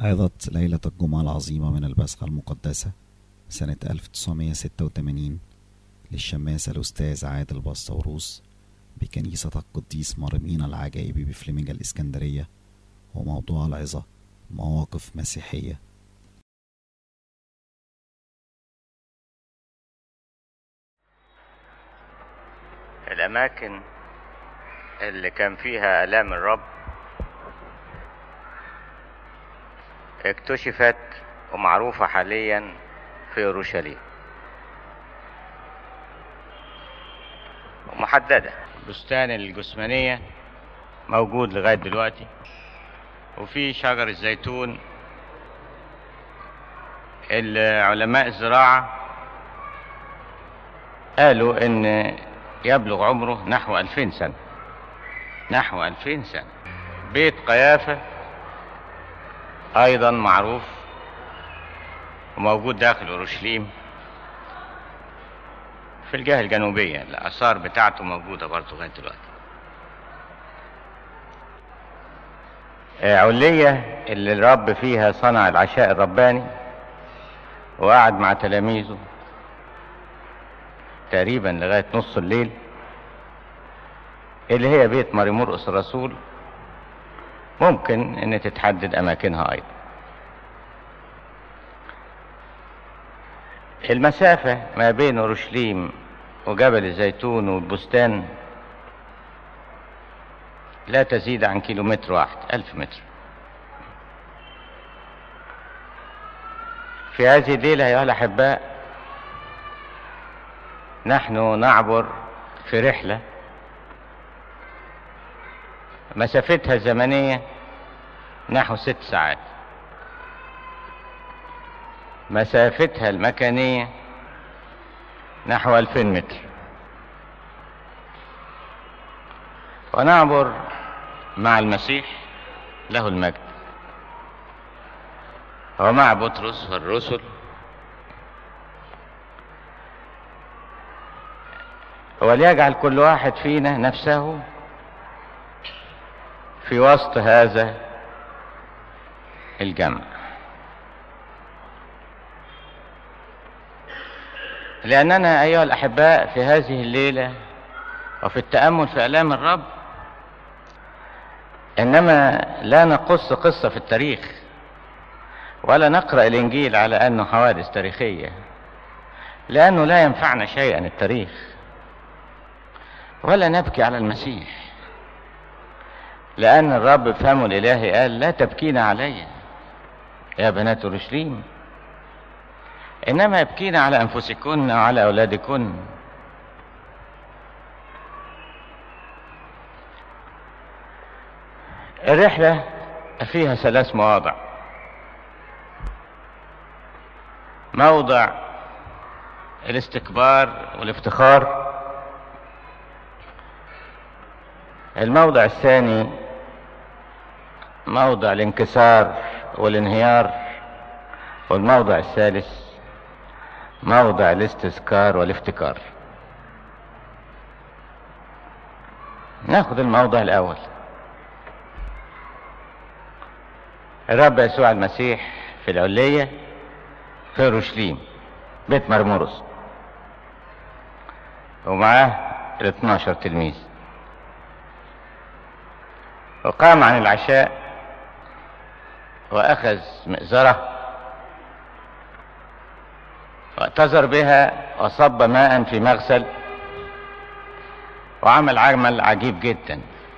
عظت ليلة الجمعة العظيمة من البسخة المقدسة سنة 1986 للشماس الأستاذ عادل بسطوروس بكنيسة القديس مرمين العجائبي بفليمنج الإسكندرية وموضوع العظة مواقف مسيحية الأماكن اللي كان فيها آلام الرب اكتشفت ومعروفة حاليا في أورشليم ومحددة بستان الجسمانية موجود لغاية دلوقتي وفي شجر الزيتون علماء الزراعة قالوا ان يبلغ عمره نحو ألفين سنة نحو ألفين سنة بيت قيافة أيضا معروف وموجود داخل أورشليم في الجهة الجنوبية الآثار بتاعته موجودة برضه لغاية دلوقتي علية اللي الرب فيها صنع العشاء الرباني وقعد مع تلاميذه تقريبا لغاية نص الليل اللي هي بيت ماري مرقس الرسول ممكن ان تتحدد اماكنها ايضا المسافة ما بين اورشليم وجبل الزيتون والبستان لا تزيد عن كيلومتر واحد ألف متر في هذه الليلة أيها الأحباء نحن نعبر في رحلة مسافتها الزمنية نحو ست ساعات مسافتها المكانية نحو ألفين متر ونعبر مع المسيح له المجد ومع بطرس والرسل وليجعل كل واحد فينا نفسه في وسط هذا الجمع لأننا أيها الأحباء في هذه الليلة وفي التأمل في آلام الرب إنما لا نقص قصة في التاريخ ولا نقرأ الإنجيل على أنه حوادث تاريخية لأنه لا ينفعنا شيئا التاريخ ولا نبكي على المسيح لأن الرب بفهمه الإلهي قال لا تبكين علي يا بنات أورشليم إنما يبكين على أنفسكن وعلى أولادكن الرحلة فيها ثلاث مواضع موضع الاستكبار والافتخار الموضع الثاني موضع الانكسار والانهيار والموضع الثالث موضع الاستذكار والافتكار ناخذ الموضع الاول الرب يسوع المسيح في العلية في اورشليم بيت مرمرس ومعاه ال 12 تلميذ وقام عن العشاء واخذ مئزره واعتذر بها وصب ماء في مغسل وعمل عمل عجيب جدا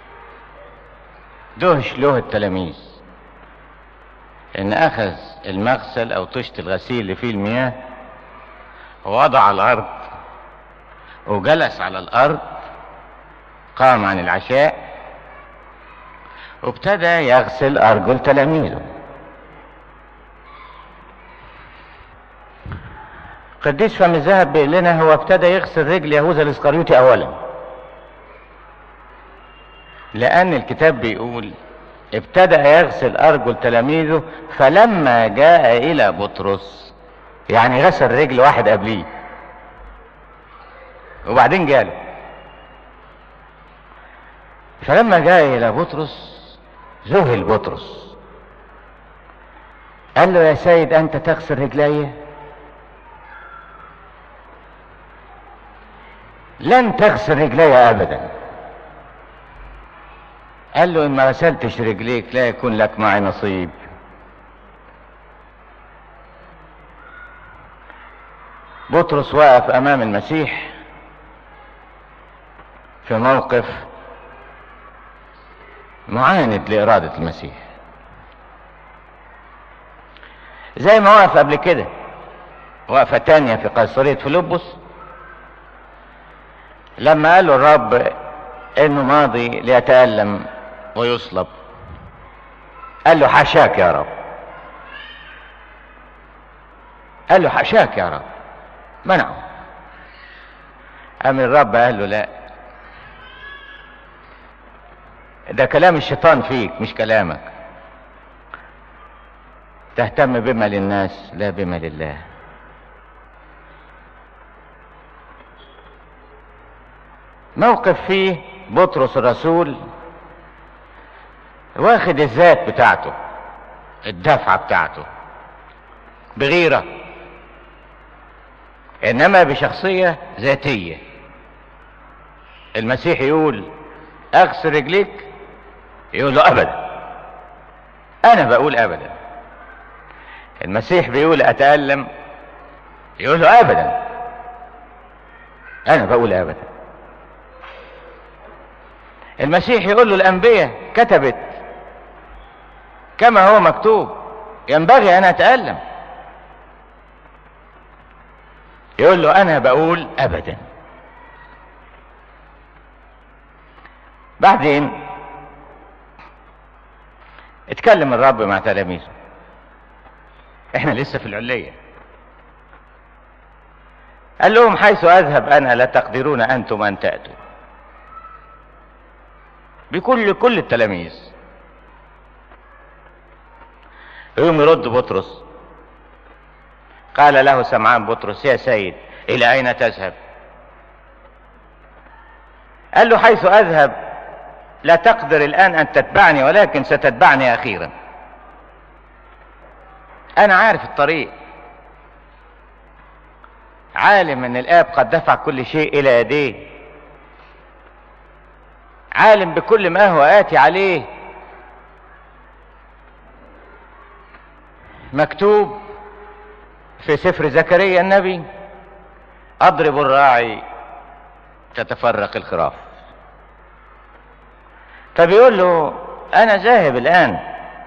دهش له التلاميذ ان اخذ المغسل او طشت الغسيل اللي فيه المياه ووضع على الارض وجلس على الارض قام عن العشاء وابتدى يغسل ارجل تلاميذه قديس فم الذهب بيقول لنا هو ابتدى يغسل رجل يهوذا الاسقريوطي اولا لان الكتاب بيقول ابتدأ يغسل ارجل تلاميذه فلما جاء الى بطرس يعني غسل رجل واحد قبليه وبعدين جاله فلما جاء الى بطرس ذهل بطرس قال له يا سيد انت تغسل رجلي لن تغسل رجلي ابدا قال له ان ما غسلتش رجليك لا يكون لك معي نصيب بطرس واقف امام المسيح في موقف معاند لإرادة المسيح زي ما وقف قبل كده وقفة تانية في قيصرية فيلبس لما قال له الرب انه ماضي ليتألم ويصلب قال له حاشاك يا رب قال له حاشاك يا رب منعه قام الرب قال له لا ده كلام الشيطان فيك مش كلامك تهتم بما للناس لا بما لله موقف فيه بطرس الرسول واخد الذات بتاعته الدفعة بتاعته بغيرة انما بشخصية ذاتية المسيح يقول اغسل رجليك يقول له ابدا انا بقول ابدا المسيح بيقول اتألم يقول له ابدا انا بقول ابدا المسيح يقول له الانبياء كتبت كما هو مكتوب ينبغي ان اتألم يقول له انا بقول ابدا بعدين اتكلم الرب مع تلاميذه احنا لسه في العلية قال لهم حيث اذهب انا لا تقدرون انتم ان تأتوا بكل كل التلاميذ يوم يرد بطرس قال له سمعان بطرس يا سيد الى اين تذهب قال له حيث اذهب لا تقدر الآن أن تتبعني ولكن ستتبعني أخيرا أنا عارف الطريق عالم أن الآب قد دفع كل شيء إلى يديه عالم بكل ما هو آتي عليه مكتوب في سفر زكريا النبي أضرب الراعي تتفرق الخراف فبيقول له انا ذاهب الان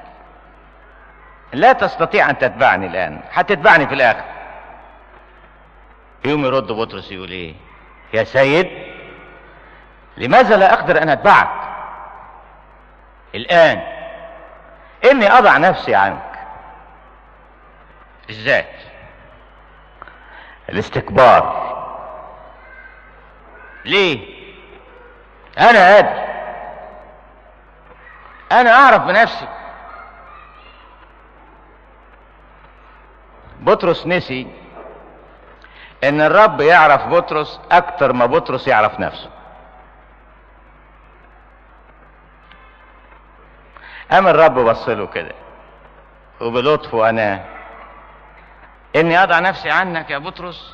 لا تستطيع ان تتبعني الان هتتبعني في الاخر يوم يرد بطرس يقول ايه يا سيد لماذا لا اقدر ان اتبعك الان اني اضع نفسي عنك الذات الاستكبار ليه انا ادري انا اعرف بنفسي بطرس نسي ان الرب يعرف بطرس اكتر ما بطرس يعرف نفسه قام الرب بص له كده وبلطفه انا اني اضع نفسي عنك يا بطرس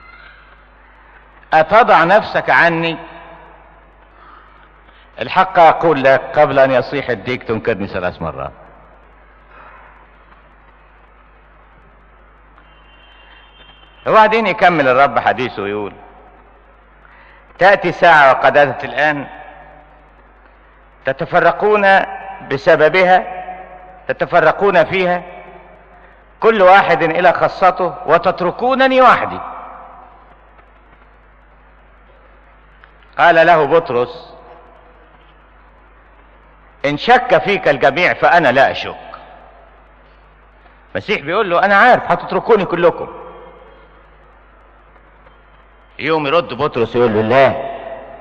اتضع نفسك عني الحق اقول لك قبل ان يصيح الديك تنكرني ثلاث مرات وبعدين يكمل الرب حديثه ويقول تأتي ساعة وقد أتت الآن تتفرقون بسببها تتفرقون فيها كل واحد إلى خاصته وتتركونني وحدي قال له بطرس ان شك فيك الجميع فانا لا اشك المسيح بيقول له انا عارف هتتركوني كلكم يوم يرد بطرس يقول له لا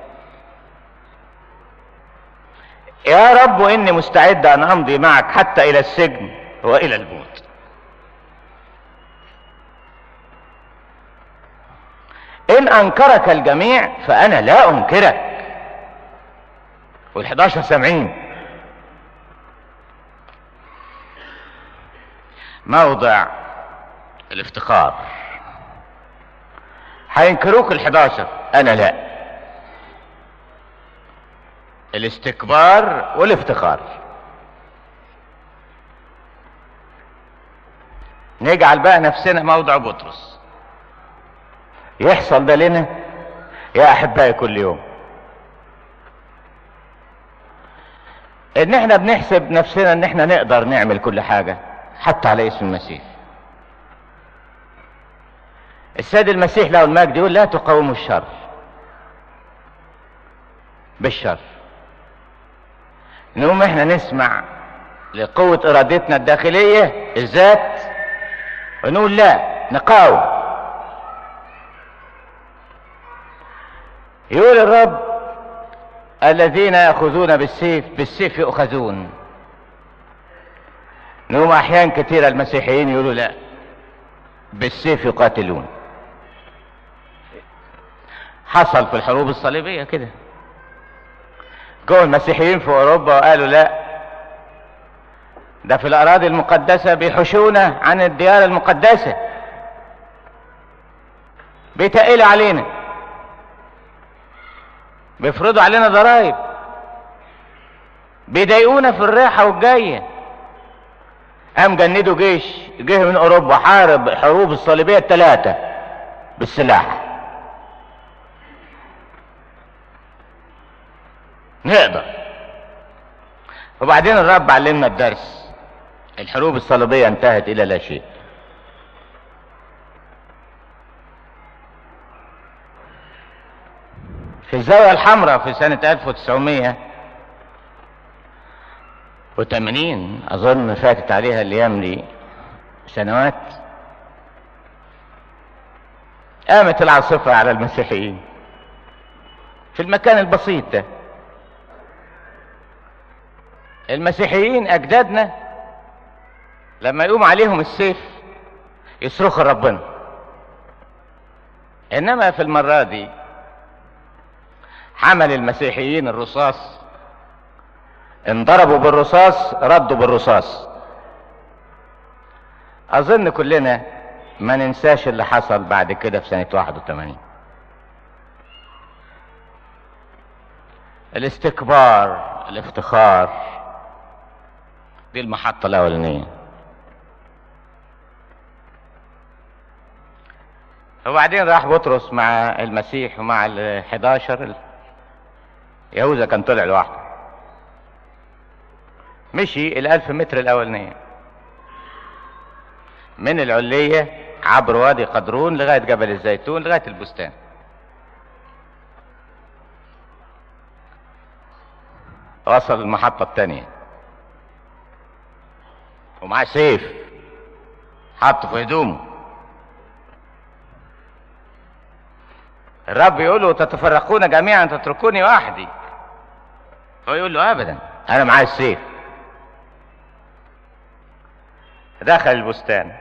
يا رب اني مستعد ان امضي معك حتى الى السجن والى الموت ان انكرك الجميع فانا لا انكرك والحداشر سامعين موضع الافتخار هينكروك الحداشر انا لا الاستكبار والافتخار نجعل بقى نفسنا موضع بطرس يحصل ده لنا يا احبائي كل يوم ان احنا بنحسب نفسنا ان احنا نقدر نعمل كل حاجة حتى على اسم المسيح السيد المسيح له المجد يقول لا تقاوموا الشر بالشر نقوم احنا نسمع لقوة ارادتنا الداخلية الذات ونقول لا نقاوم يقول الرب الذين ياخذون بالسيف بالسيف يؤخذون نقوم احيان كثيرة المسيحيين يقولوا لا بالسيف يقاتلون حصل في الحروب الصليبية كده جو المسيحيين في اوروبا وقالوا لا ده في الاراضي المقدسة بيحشونا عن الديار المقدسة بيتقلوا علينا بيفرضوا علينا ضرائب بيضايقونا في الراحة والجاية قام جندوا جيش جه من اوروبا حارب حروب الصليبية الثلاثة بالسلاح نقدر وبعدين الرب علمنا الدرس الحروب الصليبية انتهت الى لا شيء في الزاوية الحمراء في سنة 1980 أظن فاتت عليها الأيام دي سنوات قامت العاصفة على المسيحيين في المكان البسيط ده المسيحيين أجدادنا لما يقوم عليهم السيف يصرخوا ربنا إنما في المرة دي حمل المسيحيين الرصاص انضربوا بالرصاص ردوا بالرصاص اظن كلنا ما ننساش اللي حصل بعد كده في سنة 81 الاستكبار الافتخار دي المحطة الاولانية وبعدين راح بطرس مع المسيح ومع ال 11 يهوذا كان طلع لوحده مشي الألف متر الأولانية من العلية عبر وادي قدرون لغاية جبل الزيتون لغاية البستان وصل المحطة التانية ومعاه سيف حطه في هدومه الرب يقول له تتفرقون جميعا تتركوني وحدي هو يقول له ابدا انا معايا السيف دخل البستان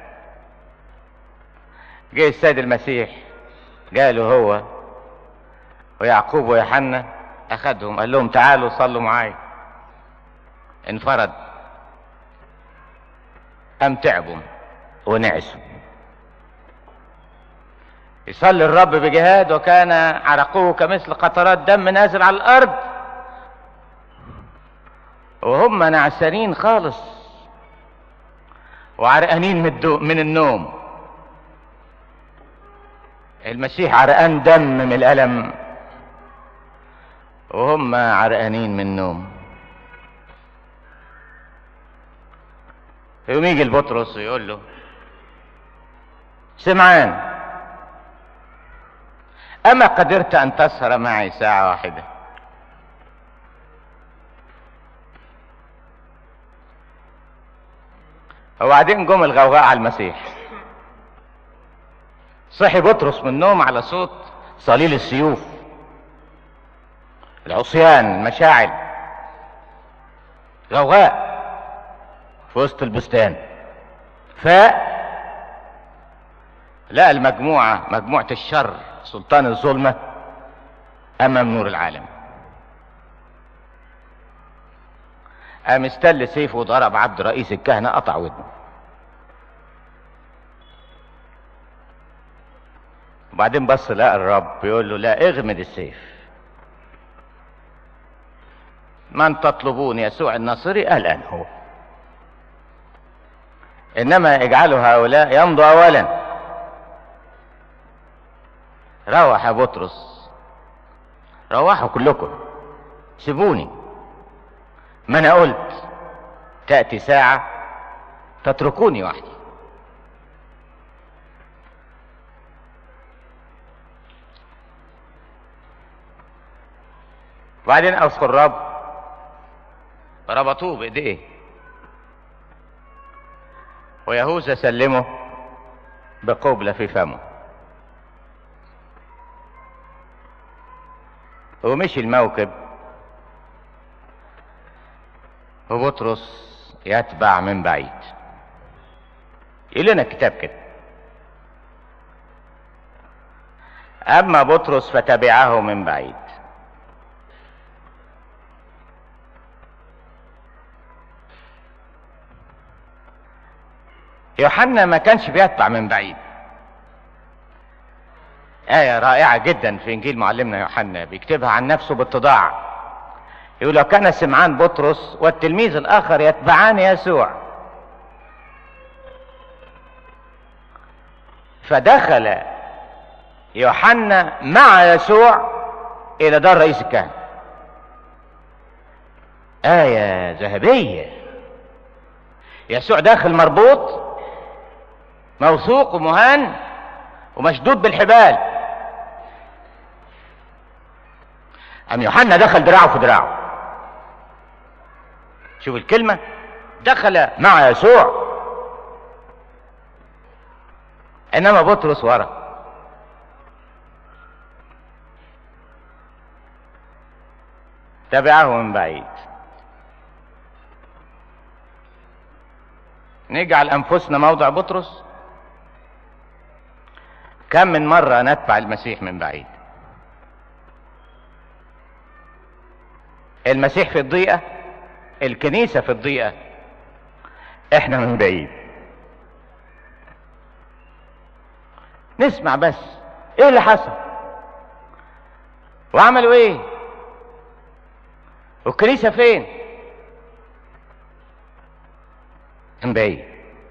جه السيد المسيح جاله هو ويعقوب ويوحنا اخدهم قال لهم تعالوا صلوا معايا انفرد قام تعبوا ونعسوا يصلي الرب بجهاد وكان عرقه كمثل قطرات دم نازل على الارض وهم نعسانين خالص وعرقانين من, الدو من النوم المسيح عرقان دم من الألم وهم عرقانين من النوم يقوم يجي البطرس ويقول له سمعان أما قدرت أن تسهر معي ساعة واحدة وبعدين جم الغوغاء على المسيح صحي بطرس من النوم على صوت صليل السيوف العصيان المشاعل غوغاء في وسط البستان فاق لقى المجموعة مجموعة الشر سلطان الظلمة أمام نور العالم قام استل سيفه وضرب عبد رئيس الكهنة قطع ودنه وبعدين بص لقى الرب بيقول له لا اغمد السيف من تطلبون يسوع الناصري قال أنا هو إنما اجعلوا هؤلاء يمضوا أولا روح يا بطرس روحوا كلكم سيبوني ما أنا قلت تأتي ساعة تتركوني وحدي وبعدين اذكر الرب ربطوه بايديه ويهوذا سلمه بقبلة في فمه ومشي الموكب وبطرس يتبع من بعيد يقول لنا الكتاب كده اما بطرس فتبعه من بعيد يوحنا ما كانش بيتبع من بعيد آية رائعة جدا في إنجيل معلمنا يوحنا بيكتبها عن نفسه باتضاع يقول لو كان سمعان بطرس والتلميذ الآخر يتبعان يسوع فدخل يوحنا مع يسوع إلى دار رئيس الكهنة آية ذهبية يسوع داخل مربوط موثوق ومهان ومشدود بالحبال أم يوحنا دخل دراعه في دراعه شوف الكلمة دخل مع يسوع إنما بطرس ورا تبعه من بعيد نجعل أنفسنا موضع بطرس كم من مرة نتبع المسيح من بعيد المسيح في الضيقة الكنيسة في الضيقة احنا من بعيد نسمع بس ايه اللي حصل وعملوا ايه والكنيسة فين من بعيد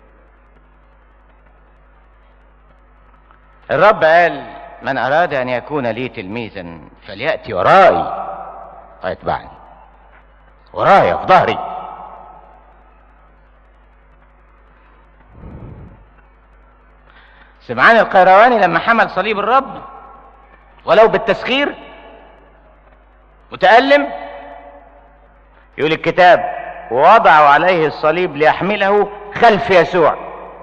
الرب قال من أراد أن يكون لي تلميذا فليأتي ورائي ويتبعني ورايا في ظهري سمعان القيرواني لما حمل صليب الرب ولو بالتسخير متألم يقول الكتاب ووضعوا عليه الصليب ليحمله خلف يسوع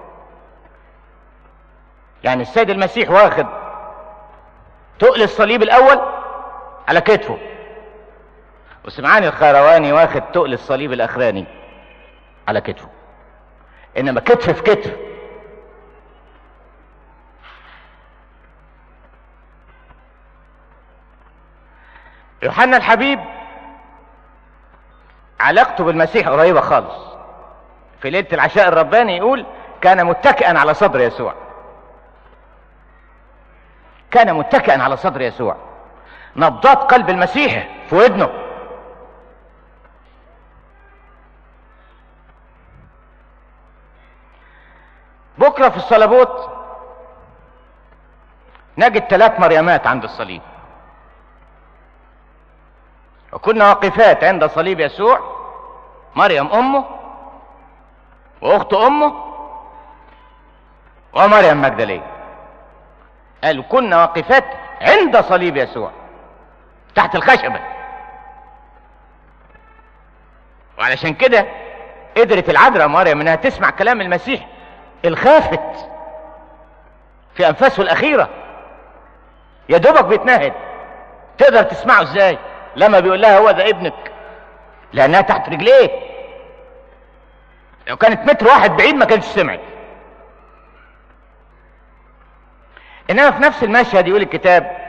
يعني السيد المسيح واخد تقل الصليب الاول على كتفه وسمعان الخيرواني واخد تقل الصليب الاخراني على كتفه انما كتف في كتف يوحنا الحبيب علاقته بالمسيح قريبة خالص في ليلة العشاء الرباني يقول كان متكئا على صدر يسوع كان متكئا على صدر يسوع نبضات قلب المسيح في ودنه بكرة في الصلبوت نجد ثلاث مريمات عند الصليب وكنا واقفات عند صليب يسوع مريم امه واخت امه ومريم مجدليه قالوا كنا واقفات عند صليب يسوع تحت الخشبه وعلشان كده قدرت العذراء مريم انها تسمع كلام المسيح الخافت في انفاسه الاخيره يا دوبك بيتنهد تقدر تسمعه ازاي لما بيقول لها هو ده ابنك لانها تحت رجليه لو كانت متر واحد بعيد ما كانش سمعت انما في نفس المشهد يقول الكتاب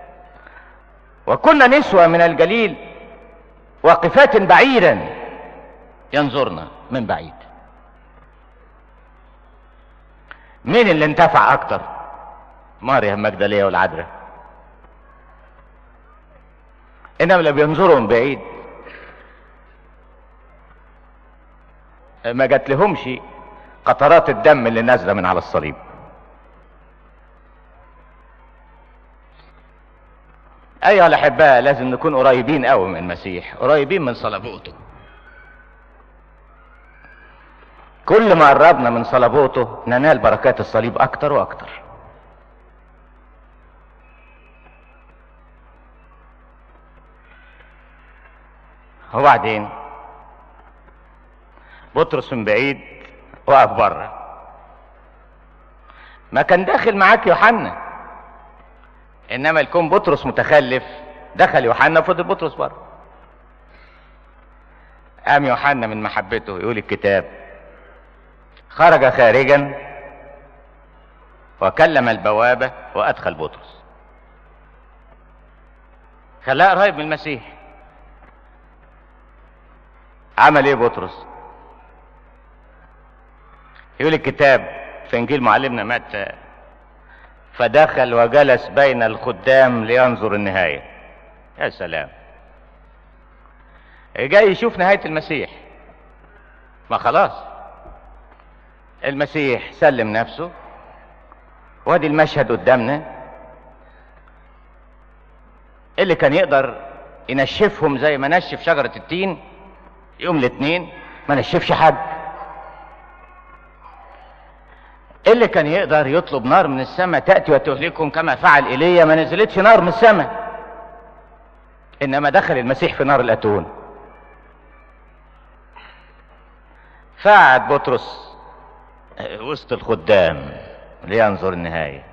وكنا نسوة من الجليل واقفات بعيدا ينظرنا من بعيد مين اللي انتفع اكتر مريم مجدلية والعذراء انما اللي بينظروا من بعيد ما جات لهمش قطرات الدم اللي نازله من على الصليب ايها الاحباء لازم نكون قريبين قوي من المسيح قريبين من صلبوته كل ما قربنا من صلبوته ننال بركات الصليب اكتر واكتر وبعدين بطرس من بعيد وقف بره ما كان داخل معاك يوحنا انما يكون بطرس متخلف دخل يوحنا فضل بطرس بره قام يوحنا من محبته يقول الكتاب خرج خارجا وكلم البوابة وأدخل بطرس خلاه قريب من المسيح عمل ايه بطرس يقول الكتاب في انجيل معلمنا متى فدخل وجلس بين الخدام لينظر النهايه يا سلام جاي يشوف نهايه المسيح ما خلاص المسيح سلم نفسه وادي المشهد قدامنا اللي كان يقدر ينشفهم زي ما نشف شجره التين يوم الاثنين ما نشفش حد اللي كان يقدر يطلب نار من السماء تأتي وتهلكهم كما فعل إيليا ما نزلتش نار من السماء إنما دخل المسيح في نار الأتون فقعد بطرس وسط الخدام لينظر النهاية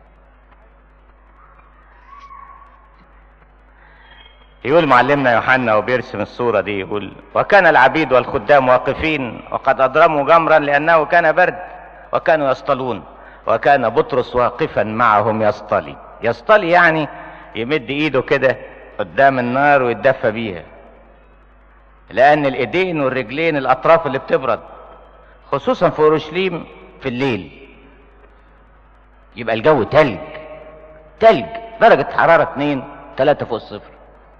يقول معلمنا يوحنا وبيرسم الصورة دي يقول وكان العبيد والخدام واقفين وقد أضرموا جمرا لأنه كان برد وكانوا يصطلون وكان بطرس واقفا معهم يصطلي يصطلي يعني يمد ايده كده قدام النار ويتدفى بيها لان الايدين والرجلين الاطراف اللي بتبرد خصوصا في اورشليم في الليل يبقى الجو تلج تلج درجة حرارة اتنين تلاتة فوق الصفر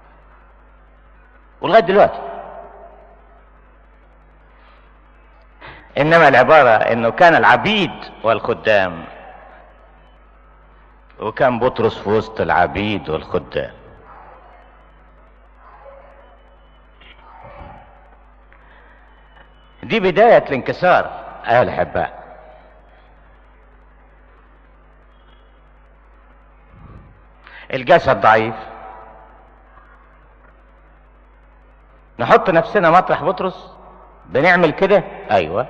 ولغاية دلوقتي انما العبارة انه كان العبيد والخدام وكان بطرس في وسط العبيد والخدام دي بداية الانكسار ايها الاحباء الجسد ضعيف نحط نفسنا مطرح بطرس بنعمل كده ايوه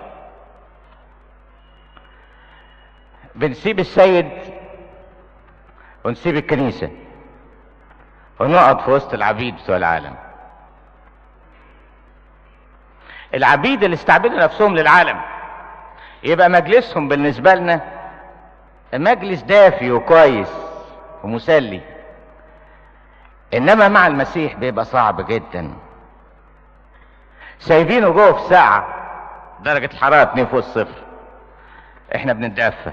بنسيب السيد ونسيب الكنيسه ونقعد في وسط العبيد بتوع العالم العبيد اللي استعبدوا نفسهم للعالم يبقى مجلسهم بالنسبه لنا مجلس دافي وكويس ومسلي انما مع المسيح بيبقى صعب جدا سايبينه جوه في ساعة درجة الحرارة 2 فوق الصفر احنا بنتدفى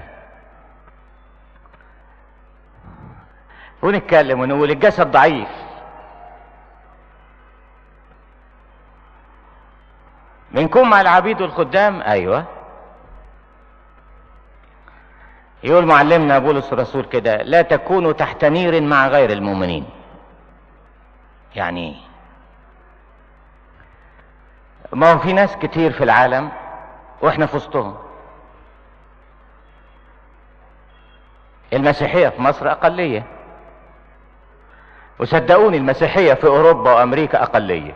ونتكلم ونقول الجسد ضعيف بنكون مع العبيد والخدام ايوه يقول معلمنا بولس الرسول كده لا تكونوا تحت نير مع غير المؤمنين يعني ايه ما هو في ناس كتير في العالم واحنا في وسطهم المسيحية في مصر أقلية وصدقوني المسيحية في أوروبا وأمريكا أقلية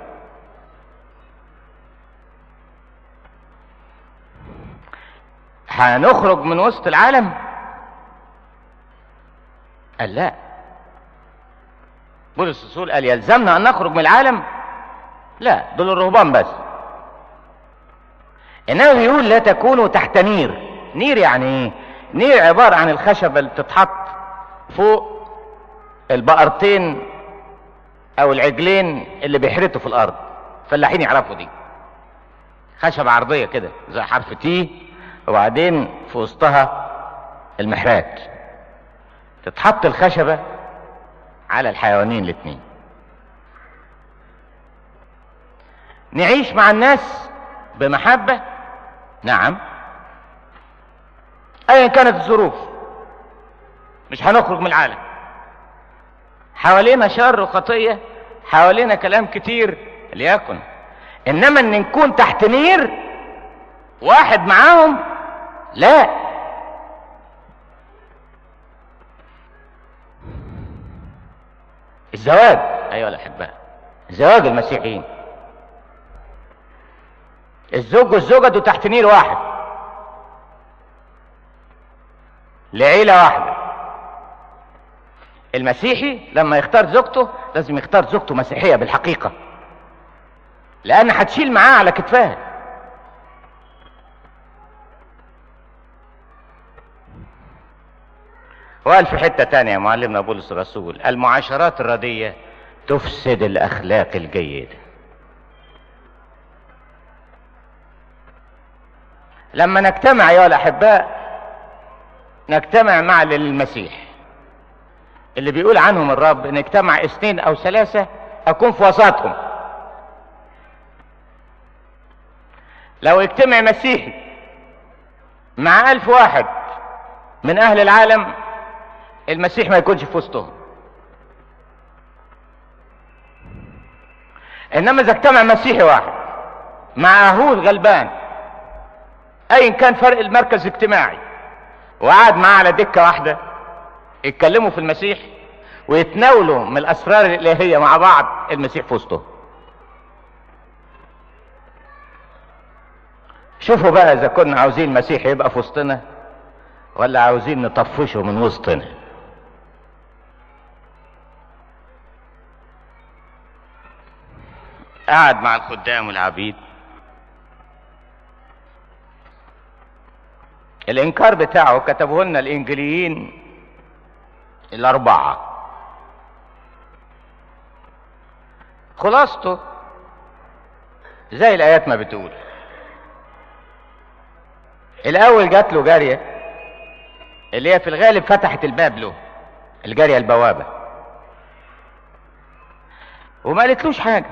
هنخرج من وسط العالم قال لا بولس الرسول قال يلزمنا أن نخرج من العالم لا دول الرهبان بس انما بيقول لا تكونوا تحت نير نير يعني ايه نير عبارة عن الخشبة اللي بتتحط فوق البقرتين او العجلين اللي بيحرتوا في الارض فلاحين يعرفوا دي خشبة عرضية كده زي حرف تي وبعدين في وسطها المحرات تتحط الخشبة على الحيوانين الاتنين نعيش مع الناس بمحبة نعم ايا كانت الظروف مش هنخرج من العالم حوالينا شر وخطية حوالينا كلام كتير ليكن انما ان نكون تحت نير واحد معاهم لا الزواج ايها الاحباء زواج المسيحيين الزوج والزوجة دول تحت نير واحد لعيلة واحدة المسيحي لما يختار زوجته لازم يختار زوجته مسيحية بالحقيقة لأن هتشيل معاه على كتفها وقال في حتة تانية معلمنا بولس الرسول المعاشرات الردية تفسد الأخلاق الجيدة لما نجتمع أيها الأحباء نجتمع مع المسيح اللي بيقول عنهم الرب ان اجتمع اثنين او ثلاثة اكون في وسطهم لو اجتمع مسيحي مع الف واحد من اهل العالم المسيح ما يكونش في وسطهم انما اذا اجتمع مسيحي واحد مع اهود غلبان ايا كان فرق المركز الاجتماعي وقعد معاه على دكه واحده يتكلموا في المسيح ويتناولوا من الاسرار الالهيه مع بعض المسيح في وسطهم شوفوا بقى اذا كنا عاوزين المسيح يبقى في وسطنا ولا عاوزين نطفشه من وسطنا قعد مع الخدام والعبيد الانكار بتاعه كتبه لنا الانجليين الاربعه خلاصته زي الايات ما بتقول الاول جات له جاريه اللي هي في الغالب فتحت الباب له الجاريه البوابه وما قالتلوش حاجه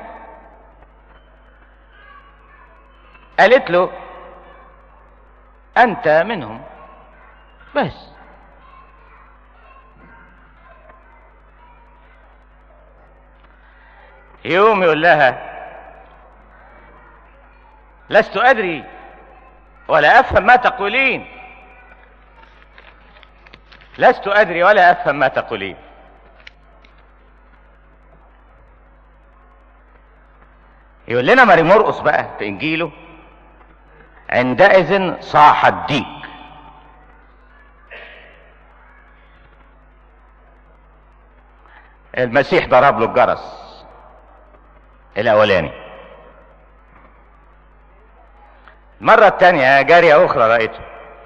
قالت له انت منهم بس يوم يقول لها لست ادري ولا افهم ما تقولين لست ادري ولا افهم ما تقولين يقول لنا ماري مرقس بقى في انجيله عندئذ صاح الديك المسيح ضرب له الجرس الاولاني المرة التانية جارية اخرى رأيته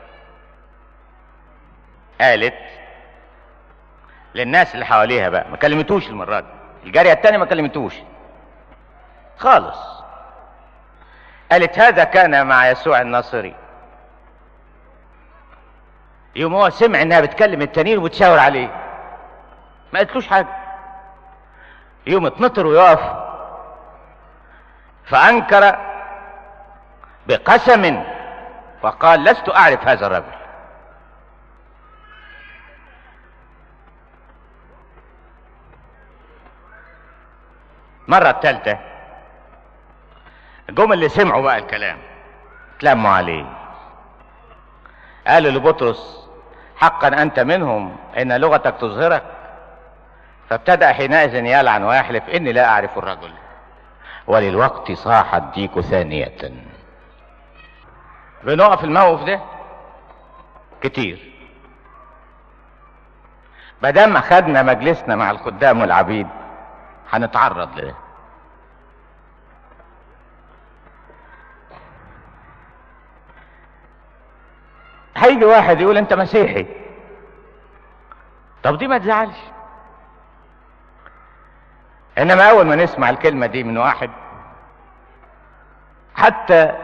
قالت للناس اللي حواليها بقى ما كلمتوش المرة دي الجارية التانية ما كلمتوش خالص قالت هذا كان مع يسوع الناصري يوم هو سمع انها بتكلم التانيين وبتشاور عليه ما قالتلوش حاجة يوم اتنطر ويقف فأنكر بقسم وقال لست أعرف هذا الرجل مرة الثالثة جم اللي سمعوا بقى الكلام تلموا عليه قالوا لبطرس حقا أنت منهم إن لغتك تظهرك فابتدأ حينئذ يلعن ويحلف إني لا أعرف الرجل وللوقت صاح الديك ثانية بنقف الموقف ده كتير مادام اخدنا مجلسنا مع الخدام والعبيد هنتعرض لده هيجي واحد يقول انت مسيحي طب دي ما تزعلش انما اول ما نسمع الكلمة دي من واحد حتى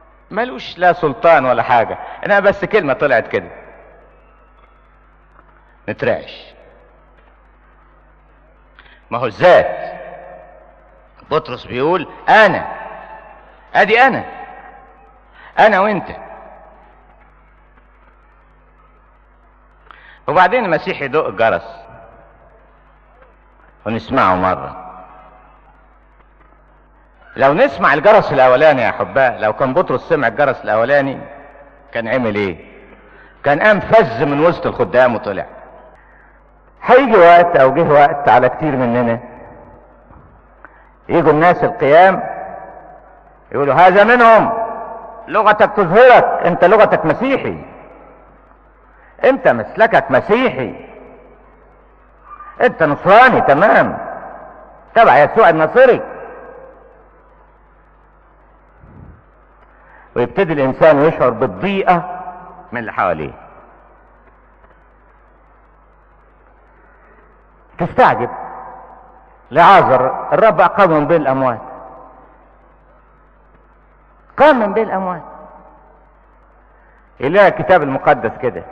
ملوش لا سلطان ولا حاجة انما بس كلمة طلعت كده نترعش ما هو الذات بطرس بيقول انا ادي انا انا وانت وبعدين المسيح يدق الجرس ونسمعه مرة لو نسمع الجرس الاولاني يا احباء لو كان بطرس سمع الجرس الاولاني كان عمل ايه كان قام فز من وسط الخدام وطلع هيجي وقت او جه وقت على كتير مننا يجوا الناس القيام يقولوا هذا منهم لغتك تظهرك انت لغتك مسيحي انت مسلكك مسيحي انت نصراني تمام تبع يسوع الناصري ويبتدي الانسان يشعر بالضيقه من اللي حواليه تستعجب لعازر الرب اقام من بين الاموات قام من بين الاموات يلاقي الكتاب المقدس كده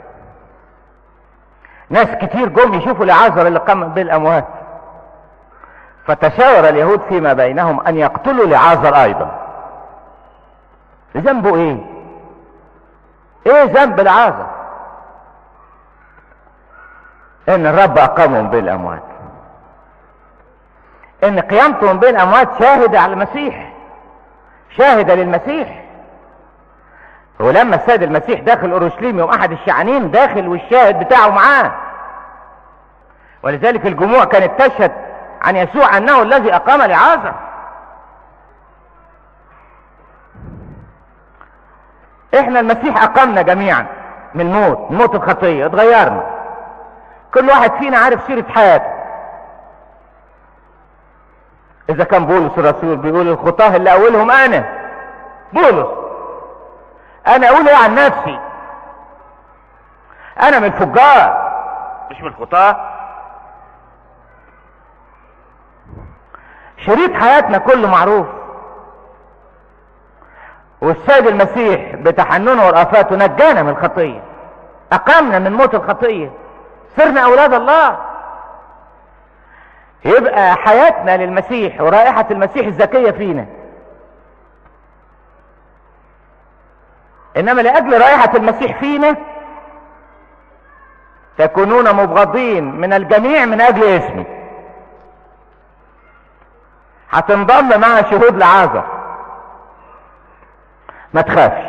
ناس كتير جم يشوفوا لعازر اللي قام من بين الاموات فتشاور اليهود فيما بينهم ان يقتلوا لعازر ايضا ذنبه ايه ايه ذنب العازر ان الرب اقامه من بين الاموات ان قيامته من بين الاموات شاهدة على المسيح شاهدة للمسيح ولما السيد المسيح داخل اورشليم يوم احد الشعانين داخل والشاهد بتاعه معاه ولذلك الجموع كانت تشهد عن يسوع انه الذي اقام لعازر احنا المسيح اقامنا جميعا من الموت من موت الخطيه اتغيرنا كل واحد فينا عارف سيره حياته اذا كان بولس الرسول بيقول الخطاه اللي اولهم انا بولس انا اقول ايه عن نفسي انا من الفجار مش من الخطاه شريط حياتنا كله معروف والسيد المسيح بتحننه ورأفاته نجانا من الخطية أقامنا من موت الخطية صرنا أولاد الله يبقى حياتنا للمسيح ورائحة المسيح الزكية فينا إنما لأجل رائحة المسيح فينا تكونون مبغضين من الجميع من أجل اسمي هتنضم مع شهود لعازر ما تخافش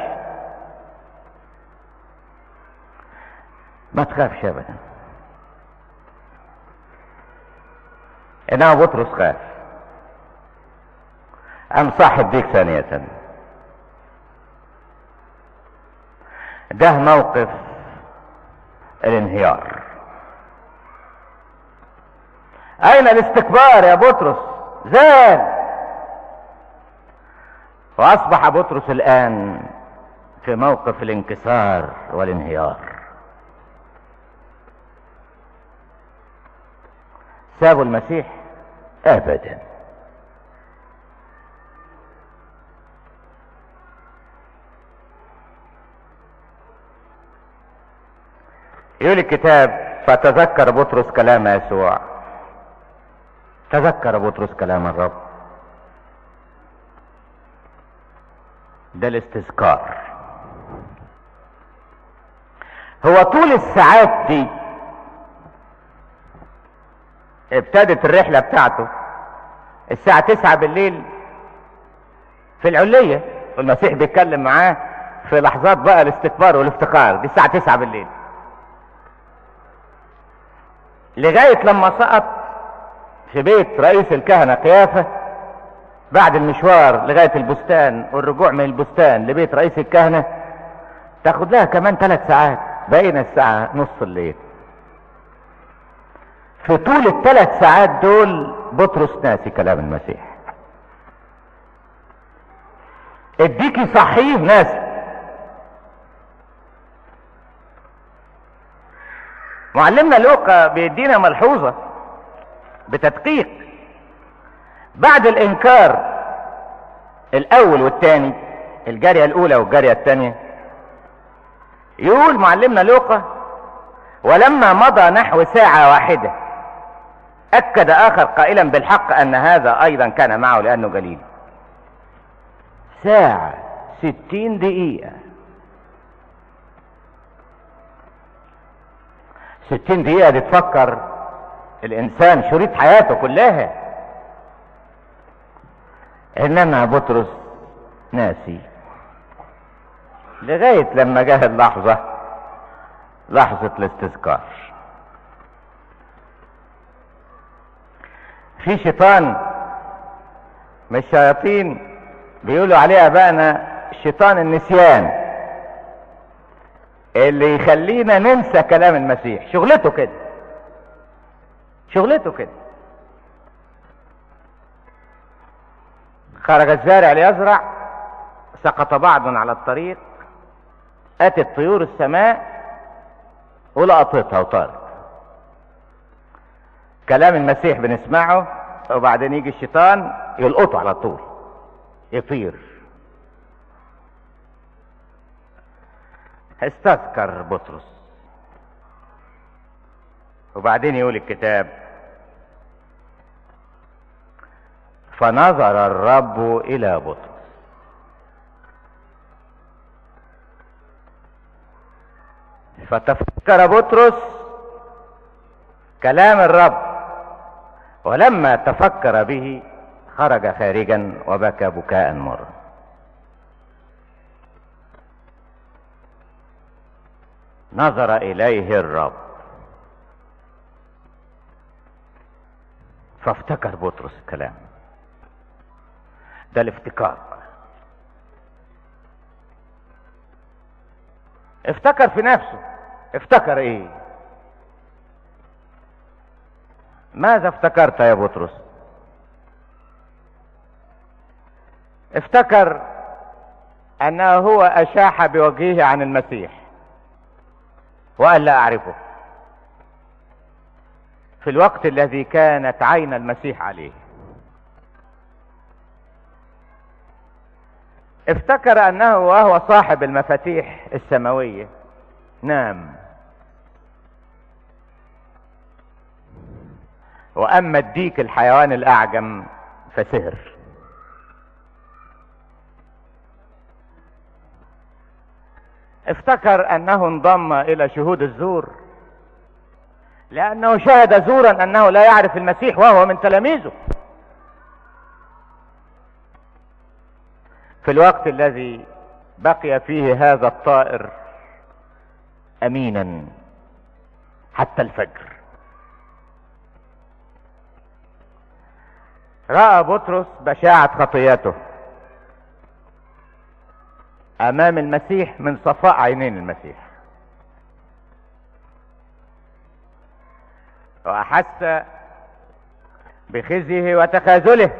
ما تخافش ابدا انما بطرس خاف قام صاحب بيك ثانية ده موقف الانهيار اين الاستكبار يا بطرس زال واصبح بطرس الان في موقف الانكسار والانهيار سابوا المسيح ابدا يقول الكتاب فتذكر بطرس كلام يسوع تذكر بطرس كلام الرب ده الاستذكار هو طول الساعات دي ابتدت الرحلة بتاعته الساعة تسعة بالليل في العلية والمسيح بيتكلم معاه في لحظات بقى الاستكبار والافتقار دي الساعة تسعة بالليل لغاية لما سقط في بيت رئيس الكهنة قيافة بعد المشوار لغاية البستان والرجوع من البستان لبيت رئيس الكهنة تاخد لها كمان ثلاث ساعات بقينا الساعة نص الليل في طول الثلاث ساعات دول بطرس ناسي كلام المسيح اديكي صحيح ناسي معلمنا لوقا بيدينا ملحوظة بتدقيق بعد الانكار الاول والثاني الجارية الاولى والجارية الثانية يقول معلمنا لوقا ولما مضى نحو ساعة واحدة أكد آخر قائلا بالحق أن هذا أيضا كان معه لأنه جليل ساعة ستين دقيقة ستين دقيقة دي تفكر الإنسان شريط حياته كلها إنما بطرس ناسي لغاية لما جه اللحظة لحظة الاستذكار في شيطان من الشياطين بيقولوا عليه ابائنا شيطان النسيان اللي يخلينا ننسى كلام المسيح شغلته كده شغلته كده خرج الزارع ليزرع سقط بعض على الطريق اتت طيور السماء ولقطتها وطارت كلام المسيح بنسمعه وبعدين يجي الشيطان يلقطه على طول يطير استذكر بطرس وبعدين يقول الكتاب فنظر الرب الى بطرس فتفكر بطرس كلام الرب ولما تفكر به خرج خارجا وبكى بكاء مرا نظر اليه الرب فافتكر بطرس الكلام ده الافتكار افتكر في نفسه افتكر ايه ماذا افتكرت يا بطرس افتكر انه هو اشاح بوجهه عن المسيح وقال لا اعرفه في الوقت الذي كانت عين المسيح عليه افتكر انه وهو صاحب المفاتيح السماويه نام واما الديك الحيوان الاعجم فسهر افتكر انه انضم الى شهود الزور لانه شهد زورا انه لا يعرف المسيح وهو من تلاميذه في الوقت الذي بقي فيه هذا الطائر امينا حتى الفجر راى بطرس بشاعه خطيته امام المسيح من صفاء عينين المسيح واحس بخزيه وتخاذله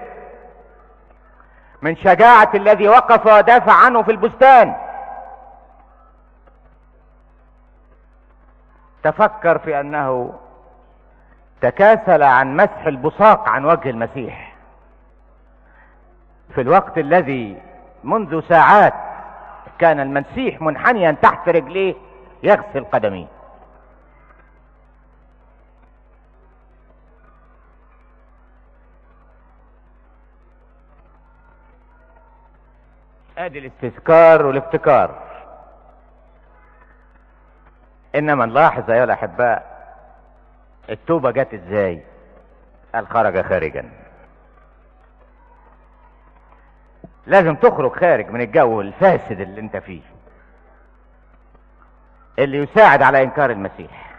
من شجاعه الذي وقف ودافع عنه في البستان تفكر في انه تكاسل عن مسح البصاق عن وجه المسيح في الوقت الذي منذ ساعات كان المسيح منحنيا تحت رجليه يغسل قدميه ادي الاستذكار والابتكار انما نلاحظ ايها الاحباء التوبه جت ازاي قال خرج خارجا لازم تخرج خارج من الجو الفاسد اللي انت فيه اللي يساعد على انكار المسيح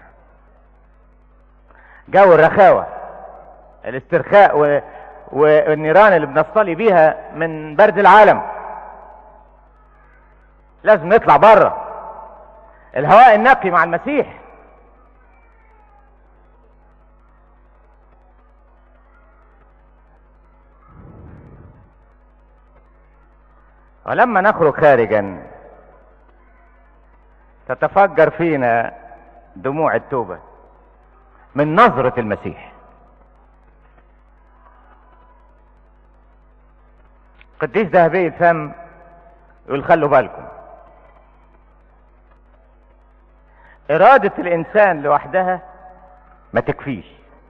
جو الرخاوة الاسترخاء و... والنيران اللي بنصطلي بيها من برد العالم لازم نطلع بره الهواء النقي مع المسيح ولما نخرج خارجا تتفجر فينا دموع التوبة من نظرة المسيح قديس ذهبي الفم يقول خلوا بالكم إرادة الإنسان لوحدها ما تكفيش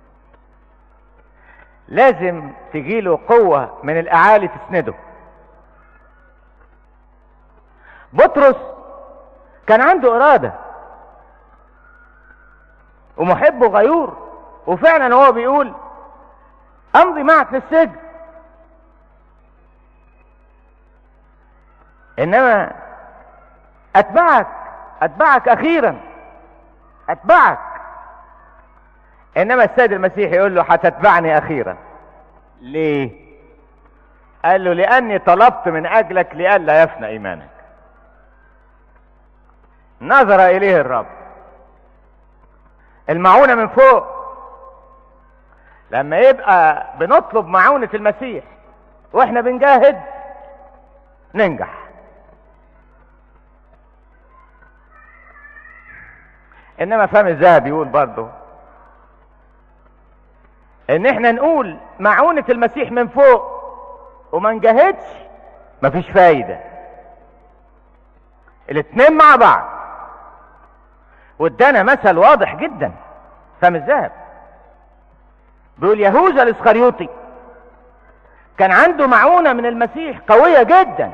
لازم تجيله قوة من الأعالي تسنده بطرس كان عنده إرادة ومحب وغيور وفعلا هو بيقول أمضي معك للسجن إنما أتبعك أتبعك أخيرا أتبعك إنما السيد المسيح يقول له هتتبعني أخيرا ليه؟ قال له لأني طلبت من أجلك لئلا يفنى إيمانك نظر إليه الرب المعونة من فوق لما يبقى بنطلب معونة المسيح واحنا بنجاهد ننجح انما فهم الذهب يقول برضه ان احنا نقول معونة المسيح من فوق وما نجاهدش مفيش فايدة الاتنين مع بعض وادانا مثل واضح جدا فهم الذهب بيقول يهوذا الاسخريوطي كان عنده معونة من المسيح قوية جدا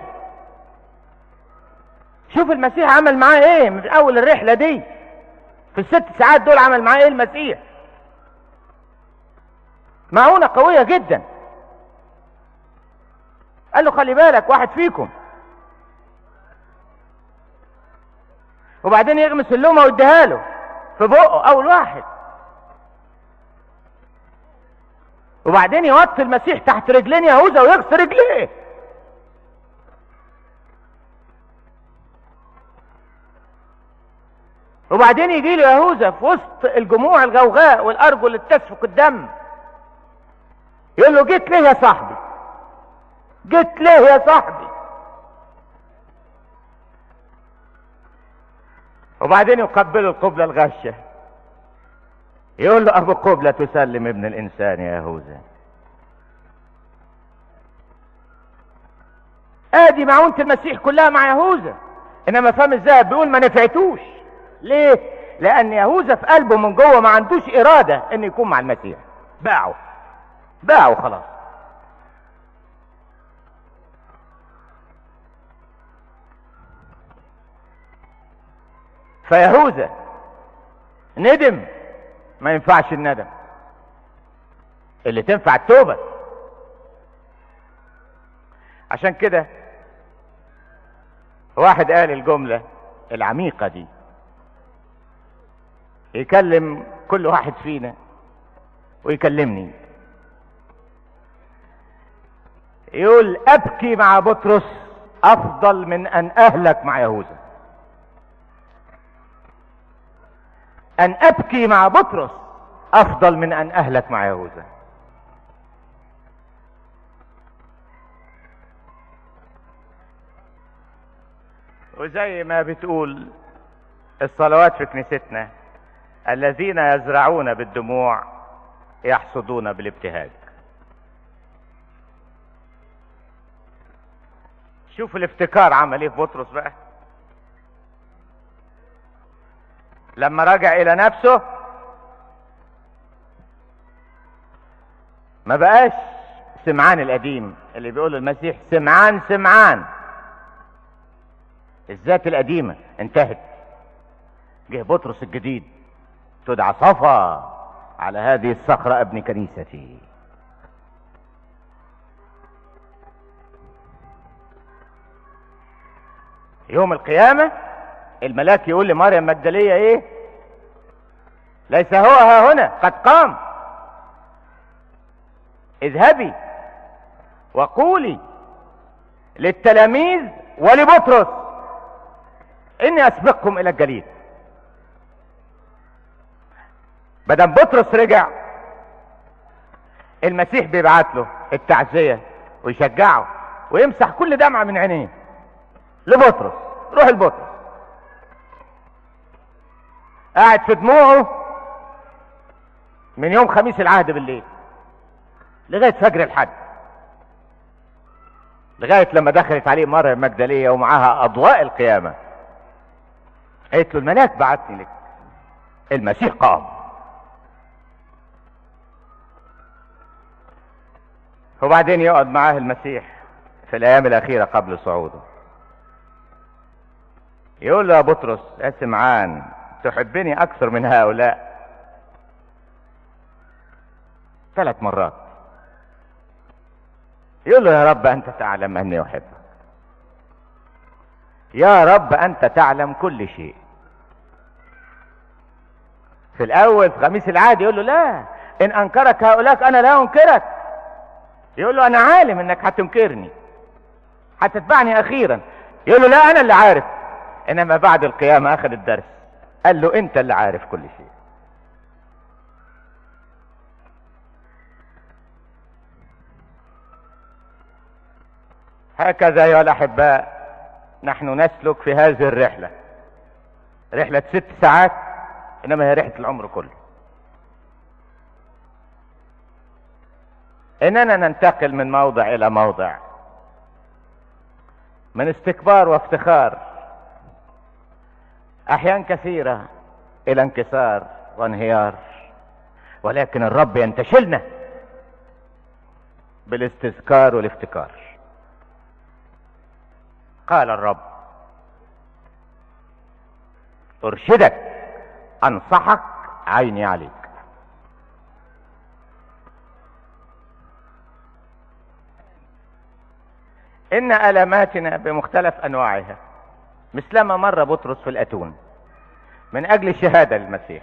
شوف المسيح عمل معاه ايه من اول الرحلة دي في الست ساعات دول عمل معاه ايه المسيح معونة قوية جدا قال له خلي بالك واحد فيكم وبعدين يغمس اللومة ويديها له في بقه اول واحد وبعدين يوطي المسيح تحت رجلين يهوذا ويغسل رجليه وبعدين يجي له يهوذا في وسط الجموع الغوغاء والارجل اللي تسفك الدم يقول له جيت ليه يا صاحبي جيت ليه يا صاحبي وبعدين يقبله القبلة الغشة يقول له ابو قبلة تسلم ابن الانسان يا يهوذا ادي معونة المسيح كلها مع يهوذا انما فم الذهب بيقول ما نفعتوش ليه لان يهوذا في قلبه من جوه ما عندوش اراده ان يكون مع المسيح باعه باعه خلاص فيهوذا ندم ما ينفعش الندم اللي تنفع التوبه عشان كده واحد قال الجمله العميقه دي يكلم كل واحد فينا ويكلمني يقول ابكي مع بطرس افضل من ان اهلك مع يهوذا ان ابكي مع بطرس افضل من ان اهلك مع يهوذا وزي ما بتقول الصلوات في كنيستنا الذين يزرعون بالدموع يحصدون بالابتهاج شوف الافتكار عمل ايه في بطرس بقى لما رجع الى نفسه ما بقاش سمعان القديم اللي بيقول المسيح سمعان سمعان الذات القديمة انتهت جه بطرس الجديد تدعى صفا على هذه الصخرة ابن كنيستي يوم القيامة الملاك يقول لمريم مجدلية ايه ليس هو ها هنا قد قام اذهبي وقولي للتلاميذ ولبطرس اني اسبقكم الى الجليل بدل بطرس رجع المسيح بيبعت له التعزية ويشجعه ويمسح كل دمعة من عينيه لبطرس روح لبطرس قاعد في دموعه من يوم خميس العهد بالليل لغاية فجر الحد لغاية لما دخلت عليه مريم مجدلية ومعاها أضواء القيامة قالت له الملاك بعتني لك المسيح قام وبعدين يقعد معاه المسيح في الايام الاخيره قبل صعوده يقول له يا بطرس يا سمعان تحبني اكثر من هؤلاء ثلاث مرات يقول له يا رب انت تعلم اني احبك يا رب انت تعلم كل شيء في الاول في خميس العادي يقول له لا ان انكرك هؤلاء انا لا انكرك يقول له انا عالم انك هتنكرني هتتبعني اخيرا يقول له لا انا اللي عارف انما بعد القيامة اخذ الدرس قال له انت اللي عارف كل شيء هكذا ايها الاحباء نحن نسلك في هذه الرحلة رحلة ست ساعات انما هي رحلة العمر كله اننا ننتقل من موضع الى موضع من استكبار وافتخار احيان كثيرة الى انكسار وانهيار ولكن الرب ينتشلنا بالاستذكار والافتكار قال الرب ارشدك انصحك عيني عليك ان الماتنا بمختلف انواعها مثلما مر بطرس في الاتون من اجل الشهاده للمسيح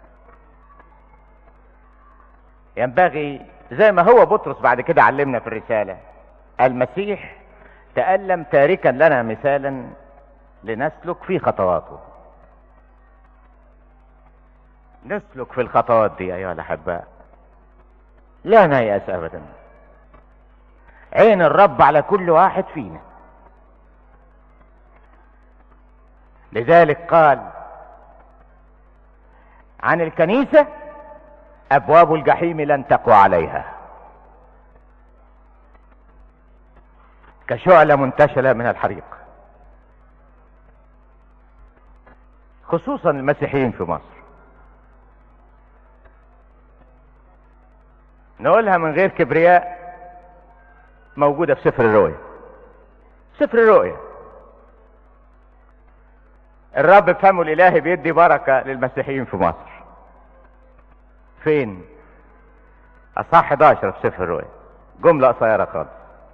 ينبغي زي ما هو بطرس بعد كده علمنا في الرساله المسيح تألم تاركا لنا مثالا لنسلك في خطواته نسلك في الخطوات دي ايها الاحباء لا نيأس ابدا عين الرب على كل واحد فينا لذلك قال عن الكنيسة ابواب الجحيم لن تقوى عليها كشعلة منتشلة من الحريق خصوصا المسيحيين في مصر نقولها من غير كبرياء موجودة في سفر الرؤيا سفر الرؤيا الرب بفهمه الالهي بيدي بركة للمسيحيين في مصر فين اصحاح 11 في سفر الرؤيا جملة قصيرة خالص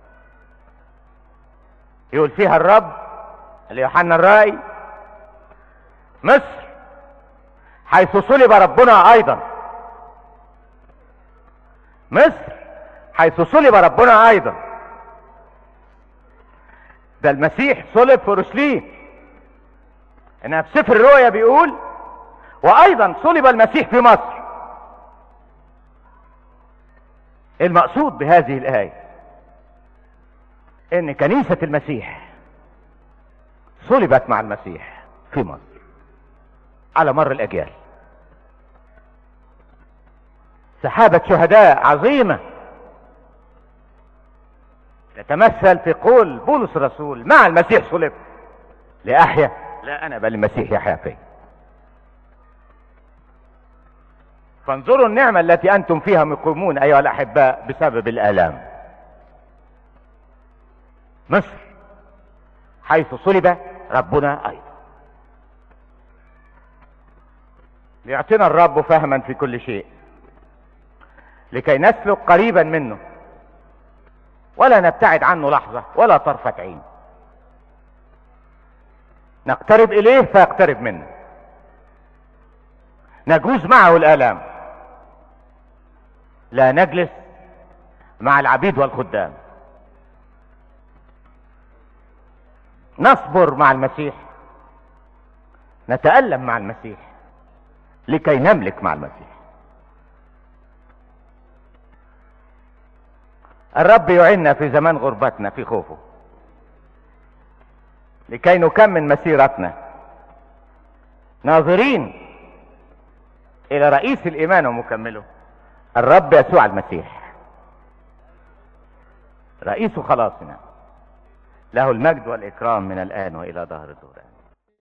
يقول فيها الرب ليوحنا الرائي مصر حيث صلب ربنا ايضا مصر حيث صلب ربنا ايضا ده المسيح صلب في اورشليم انها في سفر الرؤيا بيقول وايضا صلب المسيح في مصر المقصود بهذه الايه ان كنيسة المسيح صلبت مع المسيح في مصر على مر الاجيال سحابة شهداء عظيمة تتمثل في قول بولس الرسول مع المسيح صلب لأحيا لا أنا بل المسيح يحيا فيه فانظروا النعمة التي أنتم فيها مقيمون أيها الأحباء بسبب الآلام مصر حيث صلب ربنا أيضا ليعطينا الرب فهما في كل شيء لكي نسلك قريبا منه ولا نبتعد عنه لحظة ولا طرفة عين نقترب إليه فيقترب منا نجوز معه الآلام لا نجلس مع العبيد والخدام نصبر مع المسيح نتألم مع المسيح لكي نملك مع المسيح الرب يعيننا في زمان غربتنا في خوفه لكي نكمل مسيرتنا ناظرين الى رئيس الايمان ومكمله الرب يسوع المسيح رئيس خلاصنا له المجد والاكرام من الان والى ظهر الدوران